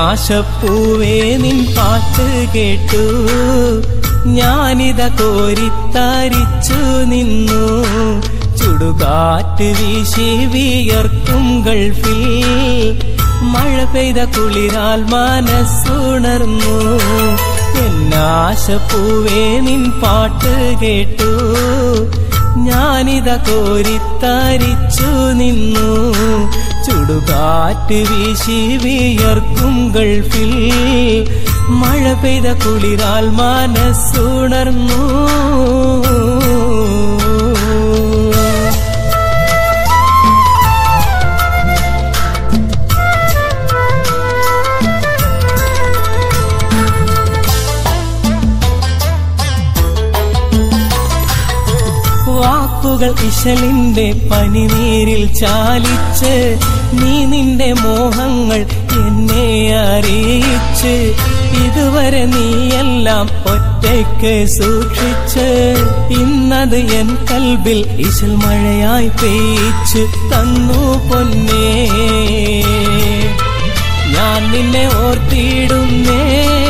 എന്നാശപ്പൂവേ നിൻ പാട്ട് കേട്ടു ഞാനിത കോരിത്തരിച്ചു നിന്നു ചുടുകാറ്റ് വീശി വിയർക്കും ഗൾഫിൽ മഴ പെയ്ത കുളിരാൽ മനസ്സുണർന്നു എന്നാശപ്പൂവേ നിൻ പാട്ട് കേട്ടു ഞാനിത കോരിത്തരിച്ചു നിന്നു ചുടുകാറ്റ് വീശി വിയർക്കും ഗൾഫിൽ മഴ പെയ്ത കുളിരാൽ മനസ്സുണർന്നു വാക്കുകൾ ഇശലിന്റെ പനിനീരിൽ ചാലിച്ച് നീ നിന്റെ മോഹങ്ങൾ എന്നെ അറിയിച്ച് ഇതുവരെ നീയെല്ലാം ഒറ്റയ്ക്ക് സൂക്ഷിച്ച് ഇന്നത് എൻ കൽബിൽ ഇശൽ മഴയായി പെയ്ച്ച് തന്നു പൊന്നേ ഞാൻ നിന്നെ ഓർത്തിടുന്നേ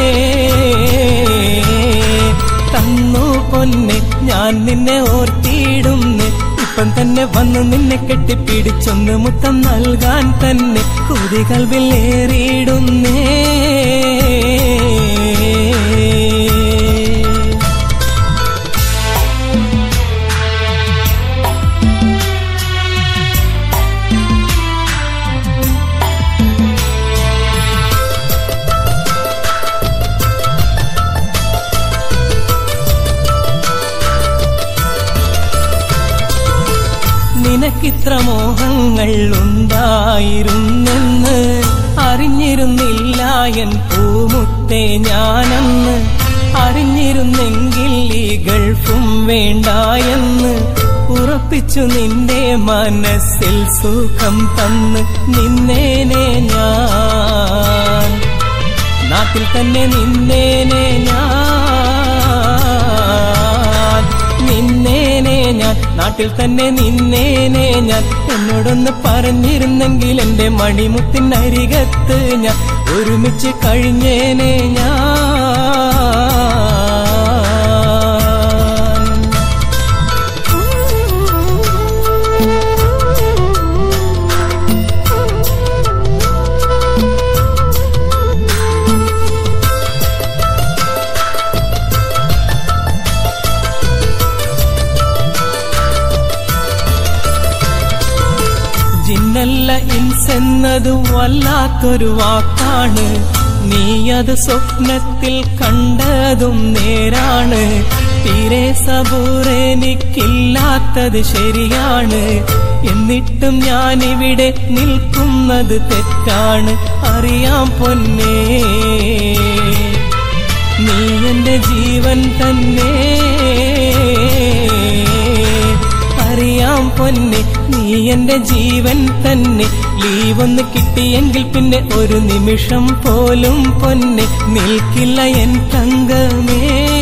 തന്നു പൊന്നെ ഞാൻ നിന്നെ ഓർത്തിടുന്നു ഇപ്പം തന്നെ വന്ന് നിന്നെ കെട്ടിപ്പിടിച്ചൊന്ന് മുത്തം നൽകാൻ തന്നെ കുതികൾ വില്ലേറിയിടുന്നേ നിനക്കിത്ര മോഹങ്ങൾ ഉണ്ടായിരുന്നെന്ന് അറിഞ്ഞിരുന്നില്ല എൻ പൂമുത്തെ ഞാനെന്ന് അറിഞ്ഞിരുന്നെങ്കിൽ ഈ ഗൾഫും വേണ്ട എന്ന് ഉറപ്പിച്ചു നിന്റെ മനസ്സിൽ സുഖം തന്ന് നിന്നേനെ ഞാൻ നാട്ടിൽ തന്നെ നിന്നേനെ ഞാൻ നിന്നേനെ ഞാൻ നാട്ടിൽ തന്നെ നിന്നേനെ ഞാൻ എന്നോടൊന്ന് പറഞ്ഞിരുന്നെങ്കിൽ എന്റെ മണിമുത്തിനരികത്ത് ഞാൻ ഒരുമിച്ച് കഴിഞ്ഞേനെ ഞാൻ ജിന്നല്ല ഇൻസെന്നത് വല്ലാത്തൊരു വാക്കാണ് നീ അത് സ്വപ്നത്തിൽ കണ്ടതും നേരാണ് തീരെ സബൂറെനിക്കില്ലാത്തത് ശരിയാണ് എന്നിട്ടും ഞാനിവിടെ നിൽക്കുന്നത് തെറ്റാണ് അറിയാം പൊന്നേ നീ എന്റെ ജീവൻ തന്നെ അറിയാം പൊന്നെ നീ എന്റെ ജീവൻ തന്നെ ലീവൊന്ന് കിട്ടിയെങ്കിൽ പിന്നെ ഒരു നിമിഷം പോലും പൊന്നെ നിൽക്കില്ല എൻ തങ്കമേ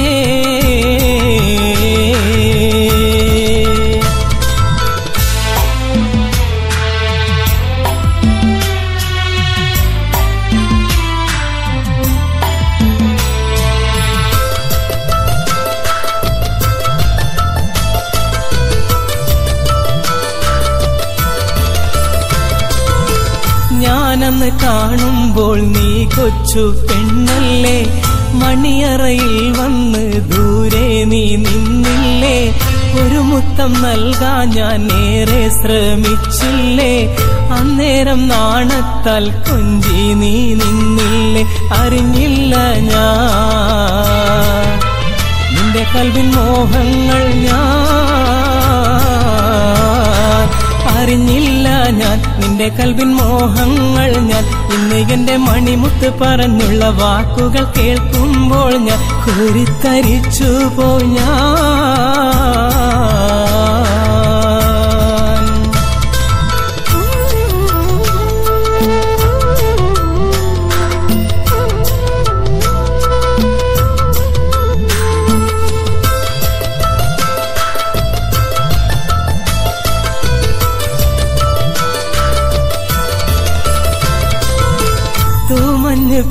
ഞാനന്ന് കാണുമ്പോൾ നീ കൊച്ചു പെണ്ണല്ലേ മണിയറയിൽ വന്ന് ദൂരെ നീ നിന്നില്ലേ ഒരു മുത്തം നൽകാൻ ഞാൻ ഏറെ ശ്രമിച്ചില്ലേ അന്നേരം നാണത്താൽ കൊഞ്ചി നീ നിന്നില്ലേ അറിഞ്ഞില്ല ഞാൻ നിന്റെ കൽവിൻ മോഹങ്ങൾ ഞാൻ അറിഞ്ഞില്ല ഞാൻ നിന്റെ കൽവിൻ മോഹങ്ങൾ ഞാൻ ഇന്ന് എന്റെ മണിമുത്ത് പറഞ്ഞുള്ള വാക്കുകൾ കേൾക്കുമ്പോൾ ഞാൻ കുരിത്തരിച്ചു പോയി ഞാൻ തൂമഞ്ഞ്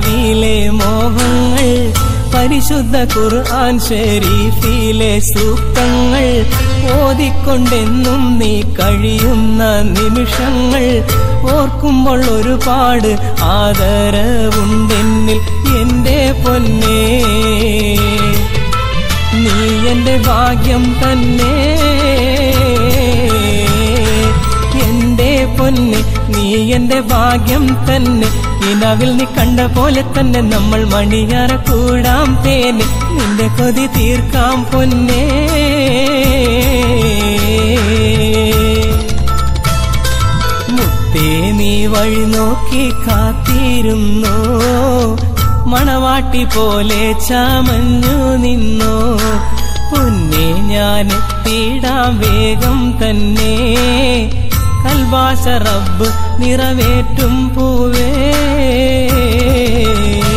കിനാവിലെ മോഹങ്ങൾ പരിശുദ്ധ ഖുർആൻ ഷരീഫിലെ സൂക്തങ്ങൾ ഓതിക്കൊണ്ടെന്നും നീ കഴിയുന്ന നിമിഷങ്ങൾ ഓർക്കുമ്പോൾ ഒരുപാട് ആദരവുണ്ടെന്നിൽ എൻ്റെ പൊന്നേ നീ എൻ്റെ ഭാഗ്യം തന്നെ എൻ്റെ പൊന്നെ നീ എൻ്റെ ഭാഗ്യം തന്നെ കിനാവിൽ നീ കണ്ട പോലെ തന്നെ നമ്മൾ മണിയറ കൂടാം തേനെ നിന്റെ കൊതി തീർക്കാം പൊന്നേ മുത്തേ നീ വഴി നോക്കി കാത്തിരുന്നോ മണവാട്ടി പോലെ ചാമഞ്ഞു നിന്നോ പൊന്നെ ഞാൻ എത്തിയിടാം വേഗം തന്നെ കൽവാസ റബ്ബ് നിറവേറ്റും പൂവേ